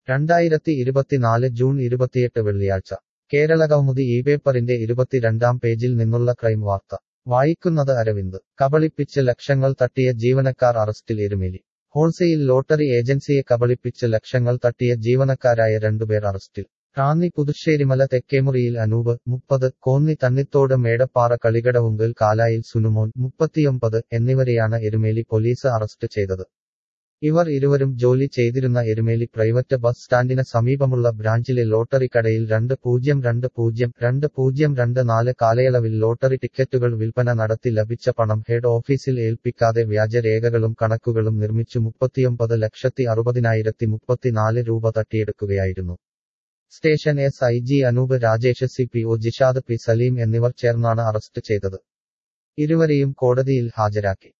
രണ്ടായിരത്തി ഇരുപത്തിനാല് ജൂൺ ഇരുപത്തിയെട്ട് വെള്ളിയാഴ്ച കേരള കൗമുദി ഈ പേപ്പറിന്റെ ഇരുപത്തിരണ്ടാം പേജിൽ നിന്നുള്ള ക്രൈം വാർത്ത വായിക്കുന്നത് അരവിന്ദ് കബളിപ്പിച്ച് ലക്ഷങ്ങൾ തട്ടിയ ജീവനക്കാർ അറസ്റ്റിൽ എരുമേലി ഹോൾസെയിൽ ലോട്ടറി ഏജൻസിയെ കബളിപ്പിച്ച് ലക്ഷങ്ങൾ തട്ടിയ ജീവനക്കാരായ രണ്ടുപേർ അറസ്റ്റിൽ റാന്നി പുതുശ്ശേരിമല തെക്കേമുറിയിൽ അനൂപ് മുപ്പത് കോന്നി തണ്ണിത്തോട് മേടപ്പാറ കളികടവുങ്കൽ കാലായിൽ സുനുമോൻ മുപ്പത്തിയൊമ്പത് എന്നിവരെയാണ് എരുമേലി പോലീസ് അറസ്റ്റ് ചെയ്തത് ഇവർ ഇരുവരും ജോലി ചെയ്തിരുന്ന എരുമേലി പ്രൈവറ്റ് ബസ് സ്റ്റാൻഡിന് സമീപമുള്ള ബ്രാഞ്ചിലെ ലോട്ടറി കടയിൽ രണ്ട് പൂജ്യം രണ്ട് പൂജ്യം രണ്ട് പൂജ്യം രണ്ട് നാല് കാലയളവിൽ ലോട്ടറി ടിക്കറ്റുകൾ വിൽപ്പന നടത്തി ലഭിച്ച പണം ഹെഡ് ഓഫീസിൽ ഏൽപ്പിക്കാതെ വ്യാജരേഖകളും കണക്കുകളും നിർമ്മിച്ചു മുപ്പത്തിയൊമ്പത് ലക്ഷത്തി അറുപതിനായിരത്തി മുപ്പത്തിനാല് രൂപ തട്ടിയെടുക്കുകയായിരുന്നു station S I G Anoop Rajesh C P O Jishad P Saleem എന്നിവർ ചേർന്നാണ് അറസ്റ്റ് ചെയ്തത് ഇരുവരെയും കോടതിയിൽ ഹാജരാക്കി